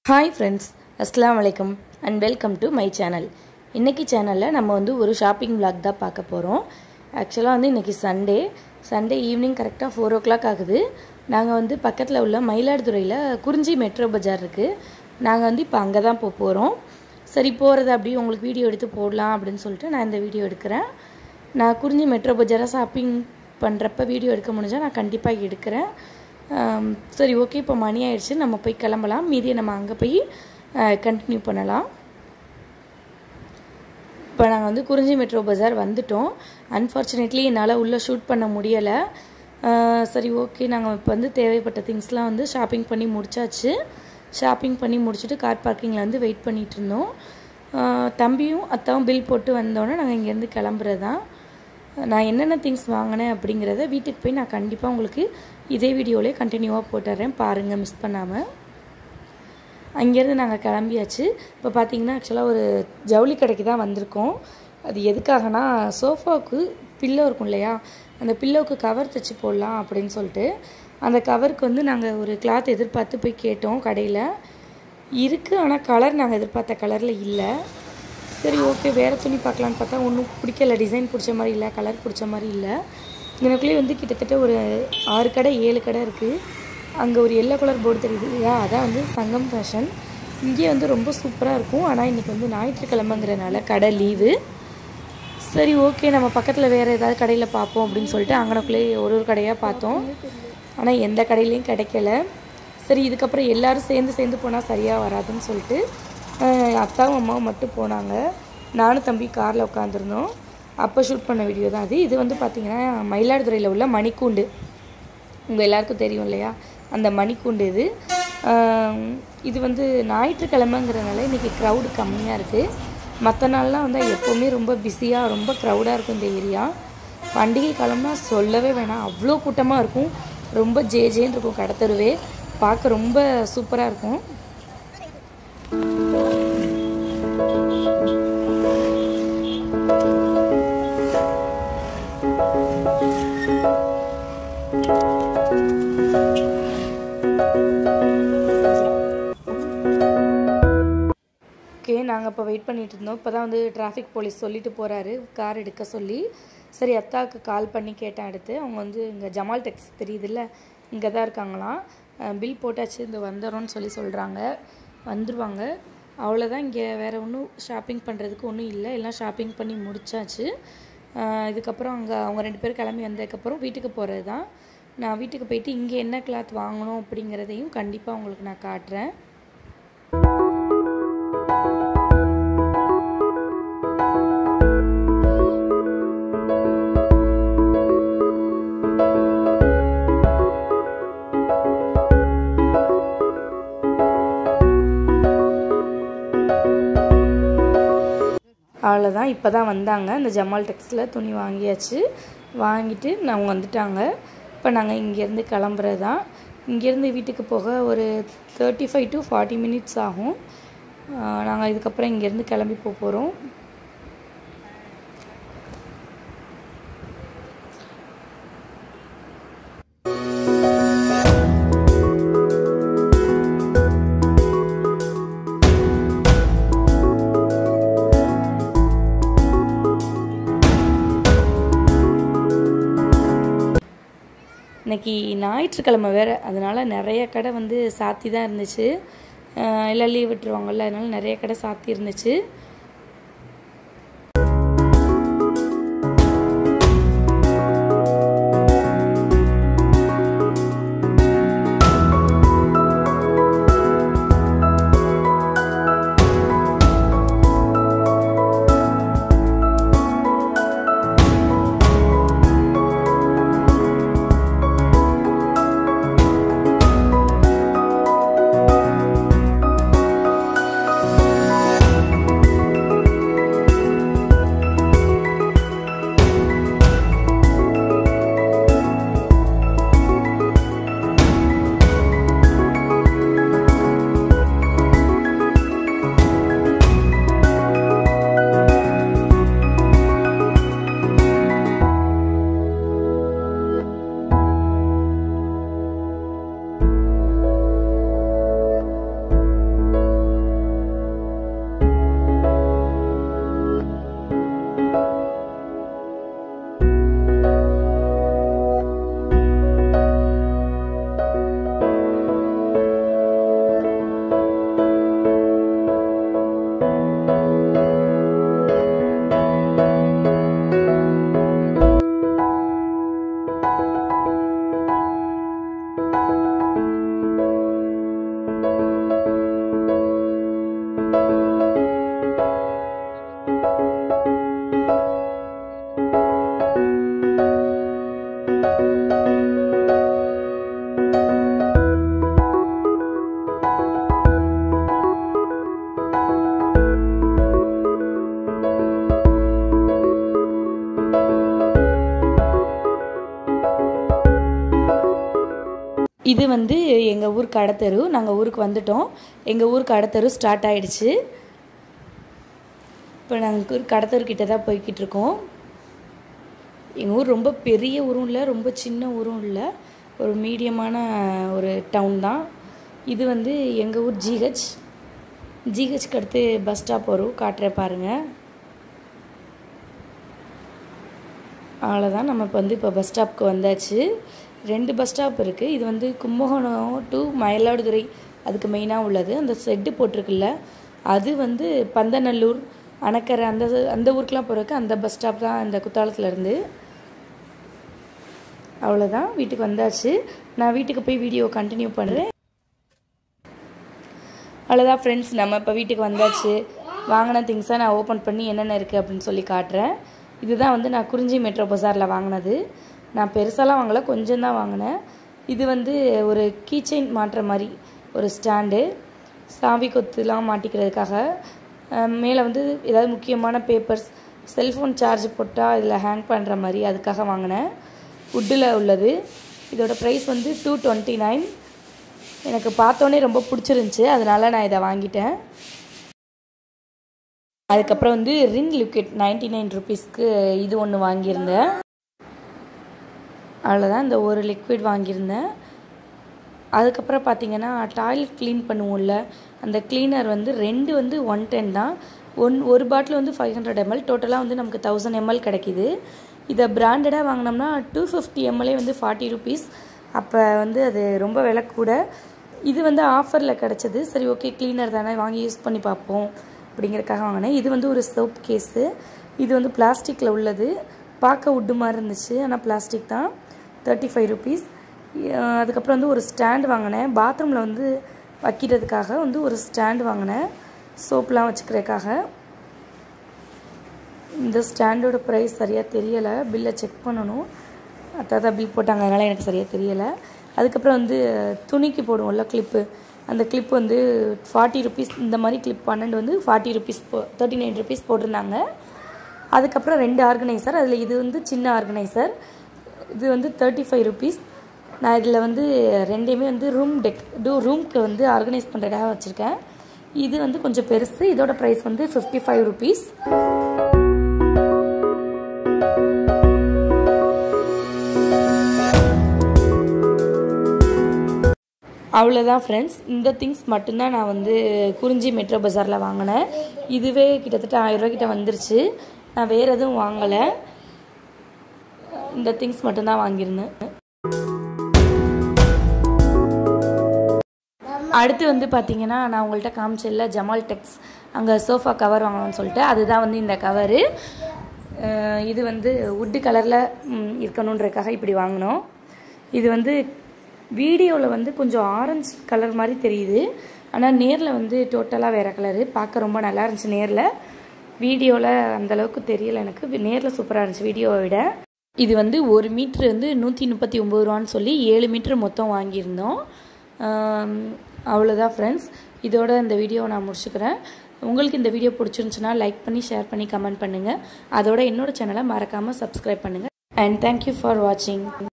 hi friends அஸ்லாம் வலைக்கம் and welcome to my channel இன்றைக்கி சேனலில் நம்ம வந்து ஒரு ஷாப்பிங் vlog தான் பார்க்க போகிறோம் ஆக்சுவலாக வந்து இன்றைக்கி சண்டே சண்டே ஈவினிங் கரெக்டாக ஃபோர் ஓ கிளாக் ஆகுது நாங்கள் வந்து பக்கத்தில் உள்ள மயிலாடுதுறையில் குறிஞ்சி மெட்ரோ பஜார் இருக்குது நாங்கள் வந்து இப்போ அங்கே தான் போக போகிறோம் சரி போகிறது அப்படியே உங்களுக்கு வீடியோ எடுத்து போடலாம் அப்படின்னு சொல்லிட்டு நான் இந்த வீடியோ எடுக்கிறேன் நான் குறிஞ்சி மெட்ரோ பஜாரை ஷாப்பிங் பண்ணுறப்ப வீடியோ எடுக்க முடிஞ்சால் நான் கண்டிப்பாக எடுக்கிறேன் ஆம், சரி ஓகே இப்போ மணி ஆயிடுச்சு நம்ம போய் கிளம்பலாம் மீதியை நம்ம அங்கே போய் கண்டினியூ பண்ணலாம் இப்போ நாங்கள் வந்து குறிஞ்சி மெட்ரோ பஜார் வந்துட்டோம் அன்ஃபார்ச்சுனேட்லி என்னால் உள்ளே ஷூட் பண்ண முடியலை சரி ஓகே நாங்கள் இப்போ வந்து தேவைப்பட்ட திங்ஸ்லாம் வந்து ஷாப்பிங் பண்ணி முடிச்சாச்சு ஷாப்பிங் பண்ணி முடிச்சுட்டு கார் பார்க்கிங்கில் வந்து வெயிட் பண்ணிகிட்டு இருந்தோம் ஆஹ் தம்பியும் அத்தாவும் பில் போட்டு வந்தோன்னே நாங்கள் இங்கேருந்து கிளம்புறது தான் நான் என்னென்ன திங்ஸ் வாங்கினேன் அப்படிங்கிறத வீட்டுக்கு போய் நான் கண்டிப்பாக உங்களுக்கு இதே வீடியோவிலே கண்டினியூவாக போட்டுறேன் பாருங்கள் மிஸ் பண்ணாமல் அங்கேருந்து நாங்கள் கிளம்பியாச்சு இப்போ பார்த்தீங்கன்னா ஆக்சுவலாக ஒரு ஜவுளி கடைக்கு தான் வந்திருக்கோம் அது எதுக்காகனா சோஃபாவுக்கு பில்லோ இருக்கும் இல்லையா அந்த பில்லோவுக்கு கவர் தைச்சி போடலாம் அப்படின்னு சொல்லிட்டு அந்த கவருக்கு வந்து நாங்கள் ஒரு கிளாத் எதிர்பார்த்து போய் கேட்டோம் கடையில் இருக்குது ஆனால் கலர் நாங்கள் எதிர்பார்த்த கலரில் இல்லை சரி ஓகே வேறு துணி பார்க்கலான்னு பார்த்தா ஒன்றும் பிடிக்கல டிசைன் பிடிச்ச மாதிரி இல்லை கலர் பிடிச்ச மாதிரி இல்லை எனக்குள்ளேயே வந்து கிட்டத்தட்ட ஒரு ஆறு கடை ஏழு கடை இருக்குது அங்கே ஒரு எல்லோ கலர் போர்டு தெரியுது இல்லையா அதான் வந்து சங்கம் ஃபேஷன் இங்கே வந்து ரொம்ப சூப்பராக இருக்கும் ஆனால் இன்றைக்கி வந்து ஞாயிற்றுக்கிழமைங்கிறனால கடை லீவு சரி ஓகே நம்ம பக்கத்தில் வேறு ஏதாவது கடையில் பார்ப்போம் அப்படின்னு சொல்லிட்டு அங்கனக்குள்ளேயே ஒரு ஒரு கடையாக பார்த்தோம் ஆனால் எந்த கடையிலையும் கிடைக்கல சரி இதுக்கப்புறம் எல்லாரும் சேர்ந்து சேர்ந்து போனால் சரியாக வராதுன்னு சொல்லிட்டு அஹ், அத்தாவும் அம்மாவும் மட்டும் போனாங்க நானும் தம்பி காரில் உட்காந்துருந்தோம் அப்போ ஷூட் பண்ண வீடியோ தான் அது இது வந்து பார்த்திங்கன்னா மயிலாடுதுறையில் உள்ள மணிக்கூண்டு உங்கள் எல்லாருக்கும் தெரியும் இல்லையா அந்த மணிக்கூண்டு இது ஆம், இது வந்து ஞாயிற்றுக்கிழமைங்கிறனால இன்றைக்கி க்ரௌடு கம்மியாக இருக்குது மற்ற நாள்லாம் வந்து எப்போவுமே ரொம்ப பிஸியாக ரொம்ப க்ரௌடாக இருக்கும் இந்த ஏரியா பண்டிகை காலம்னா சொல்லவே வேணாம் அவ்வளோ கூட்டமாக இருக்கும் ரொம்ப ஜே ஜேன்னு இருக்கும் கடத்தருவே பார்க்க ரொம்ப சூப்பராக இருக்கும் ஓகே நாங்கள் இப்போ வெயிட் பண்ணிட்டு இருந்தோம் இப்போ தான் வந்து டிராஃபிக் போலீஸ் சொல்லிட்டு போகிறாரு கார் எடுக்க சொல்லி சரி அத்தாவுக்கு கால் பண்ணி கேட்டேன் அடுத்து அவங்க வந்து இங்கே ஜமால் டெக்ஸ் தெரியுதுல்ல இங்கே தான் இருக்காங்களாம் பில் போட்டாச்சு இந்த வந்துடும்னு சொல்லி சொல்கிறாங்க வந்துடுவாங்க அவ்வளோதான் இங்கே வேறு ஒன்றும் ஷாப்பிங் பண்ணுறதுக்கு ஒன்றும் இல்லை எல்லாம் ஷாப்பிங் பண்ணி முடிச்சாச்சு அஹ் இதுக்கப்புறம் அங்கே அவங்க ரெண்டு பேரும் கிளம்பி வந்ததுக்கப்புறம் வீட்டுக்கு போகிறது தான் நான் வீட்டுக்கு போயிட்டு இங்கே என்ன கிளாத் வாங்கணும் அப்படிங்கிறதையும் கண்டிப்பாக உங்களுக்கு நான் காட்டுறேன் அவ்வளோதான் இப்போ தான் வந்தாங்க இந்த ஜமால் டெக்ஸில் துணி வாங்கியாச்சு வாங்கிட்டு அவங்க வந்துட்டாங்க இப்போ நாங்கள் இங்கேருந்து கிளம்புறது தான் இங்கேருந்து வீட்டுக்கு போக ஒரு thirty five to forty minutes ஆகும் நாங்கள் இதுக்கப்புறம் இங்கேருந்து கிளம்பி போக போகிறோம் இன்னைக்கு ஞாயிற்றுக்கிழமை வேறு அதனால நிறைய கடை வந்து சாத்தி தான் இருந்துச்சு அஹ் எல்லாம் லீவ் விட்டுருவாங்கல்ல அதனால நிறைய கடை சாத்தி இருந்துச்சு இது வந்து எங்கள் ஊர் கடத்தெரு நாங்கள் ஊருக்கு வந்துட்டோம் எங்கள் ஊர் கடத்தெரு ஸ்டார்ட் ஆகிடுச்சு இப்போ நாங்கள் கடத்தெருக்கிட்ட தான் போய்கிட்டு இருக்கோம் எங்கள் ஊர் ரொம்ப பெரிய ஊரும் இல்லை ரொம்ப சின்ன ஊரும் இல்லை ஒரு மீடியமான ஒரு டவுன் தான் இது வந்து எங்கள் ஊர் ஜிஹெச் ஜிஹெச்க்கு அடுத்து பஸ் ஸ்டாப் வரும் காட்டுற பாருங்கள் அவ்வளோதான் நம்ம இப்போ வந்து இப்போ பஸ் ஸ்டாப்க்கு வந்தாச்சு ரெண்டு பஸ் ஸ்டாப் இருக்குது இது வந்து கும்பகோணம் டு மயிலாடுதுறை அதுக்கு மெயினாக உள்ளது அந்த செட்டு போட்டிருக்குல்ல அது வந்து பந்தநல்லூர் அணக்கரை அந்த அந்த ஊருக்கெலாம் போகிறதுக்கு அந்த பஸ் ஸ்டாப் தான் இந்த குத்தாலத்துலேருந்து அவ்வளோதான் வீட்டுக்கு வந்தாச்சு நான் வீட்டுக்கு போய் வீடியோ கண்டினியூ பண்ணுறேன் அவ்வளோதான் ஃப்ரெண்ட்ஸ் நம்ம இப்போ வீட்டுக்கு வந்தாச்சு வாங்கின திங்ஸை நான் ஓப்பன் பண்ணி என்னென்ன இருக்குது அப்படின்னு சொல்லி காட்டுறேன் இதுதான் வந்து நான் குறிஞ்சி மெட்ரோ பஜாரில் வாங்கினது நான் பெருசாலாம் வாங்கலை கொஞ்சம் தான் வாங்கினேன் இது வந்து ஒரு கீச்செயின் மாட்டுற மாதிரி ஒரு ஸ்டாண்டு சாவி கொத்துலாம் மாட்டிக்கிறதுக்காக மேலே வந்து ஏதாவது முக்கியமான பேப்பர்ஸ் செல்ஃபோன் சார்ஜ் போட்டால் இதில் ஹேங் பண்ணுற மாதிரி அதுக்காக வாங்கினேன் வுட்டில் உள்ளது இதோட ப்ரைஸ் வந்து டூ டுவெண்ட்டி நைன் எனக்கு பார்த்தோன்னே ரொம்ப பிடிச்சிருந்துச்சி அதனால் நான் இதை வாங்கிட்டேன் அதுக்கப்புறம் வந்து ரின் லிக்விட் நைன்டி நைன் ருபீஸ்க்கு இது ஒன்று வாங்கியிருந்தேன் அவ்வளோதான் இந்த ஒரு லிக்விட் வாங்கியிருந்தேன் அதுக்கப்புறம் பார்த்தீங்கன்னா டாய்லெட் க்ளீன் பண்ணுவோம்ல அந்த க்ளீனர் வந்து ரெண்டு வந்து ஒன் டென் தான் ஒன் ஒரு பாட்டில் வந்து ஃபைவ் ஹண்ட்ரட் எம்எல் டோட்டலாக வந்து நமக்கு தௌசண்ட் எம்எல் கிடைக்கிது இதை பிராண்டடாக வாங்கினோம்னா டூ ஃபிஃப்டி எம்எல்ஏ வந்து ஃபார்ட்டி ருபீஸ் அப்போ வந்து அது ரொம்ப விலை கூட இது வந்து ஆஃபரில் கிடச்சிது சரி ஓகே க்ளீனர் தானே வாங்கி யூஸ் பண்ணி பார்ப்போம் அப்படிங்கிறதுக்காக வாங்கினேன் இது வந்து ஒரு சோப் கேஸு இது வந்து பிளாஸ்டிக்கில் உள்ளது பார்க்க உட்டு மாதிரி இருந்துச்சு ஆனால் பிளாஸ்டிக் தான் தேர்ட்டி ஃபைவ் ருபீஸ் அதுக்கப்புறம் வந்து ஒரு ஸ்டாண்ட் வாங்கினேன் பாத்ரூமில் வந்து வைக்கிறதுக்காக வந்து ஒரு ஸ்டாண்ட் வாங்கினேன் சோப்லாம் வச்சுக்கிறதுக்காக இந்த ஸ்டாண்டோட ப்ரைஸ் சரியாக தெரியலை பில்லை செக் பண்ணணும் அத்தா தான் பில் போட்டாங்க அதனால் எனக்கு சரியாக தெரியலை அதுக்கப்புறம் வந்து துணிக்கு போடுவோம்ல கிளிப்பு அந்த கிளிப் வந்து ஃபார்ட்டி ருபீஸ் இந்த மாதிரி கிளிப் பன்னெண்டு வந்து ஃபார்ட்டி ருபீஸ் போ தேர்ட்டி நைன் ருபீஸ் போட்டிருந்தாங்க அதுக்கப்புறம் ரெண்டு ஆர்கனைசர் அதில் இது வந்து சின்ன ஆர்கனைசர் இது வந்து தேர்ட்டி ஃபைவ் ருபீஸ் நான் இதில் வந்து ரெண்டையுமே வந்து ரூம் டெக் டூ ரூம்க்கு வந்து ஆர்கனைஸ் பண்ணுறதுக்காக வச்சுருக்கேன் இது வந்து கொஞ்சம் பெருசு இதோட ப்ரைஸ் வந்து ஃபிஃப்டி ஃபைவ் ருபீஸ் அவ்வளோதான் ஃப்ரெண்ட்ஸ் இந்த திங்ஸ் மட்டும்தான் நான் வந்து குறிஞ்சி மெட்ரோ பஜாரில் வாங்கினேன் இதுவே கிட்டத்தட்ட ஆயிரரூவா கிட்ட வந்துருச்சு நான் வேறு எதுவும் வாங்கலை இந்த திங்ஸ் மட்டும்தான் வாங்கியிருந்தேன் அடுத்து வந்து பார்த்தீங்கன்னா நான் உங்கள்கிட்ட காமிச்சல ஜமால் டெக்ஸ் அங்கே சோஃபா கவர் வாங்கணும்னு சொல்லிட்டு அதுதான் வந்து இந்த கவரு இது வந்து உட்டு கலரில் இருக்கணுன்றதுக்காக இப்படி வாங்கினோம் இது வந்து வீடியோவில் வந்து கொஞ்சம் ஆரஞ்சு கலர் மாதிரி தெரியுது ஆனால் நேரில் வந்து டோட்டலாக வேறு கலரு பார்க்க ரொம்ப நல்லா இருந்துச்சு நேரில் வீடியோவில் அந்தளவுக்கு தெரியல எனக்கு நேரில் சூப்பராக இருந்துச்சு வீடியோவை விட இது வந்து ஒரு மீட்ரு வந்து நூற்றி முப்பத்தி ஒம்பது ரூபான்னு சொல்லி ஏழு மீட்ரு மொத்தம் வாங்கியிருந்தோம் அவ்வளோதான் ஃப்ரெண்ட்ஸ் இதோட இந்த வீடியோவை நான் முடிச்சுக்கிறேன் உங்களுக்கு இந்த வீடியோ பிடிச்சிருந்துச்சுன்னா லைக் பண்ணி ஷேர் பண்ணி கமெண்ட் பண்ணுங்கள் அதோட என்னோட சேனலை மறக்காமல் சப்ஸ்கிரைப் பண்ணுங்கள் அண்ட் தேங்க்யூ ஃபார் வாட்சிங்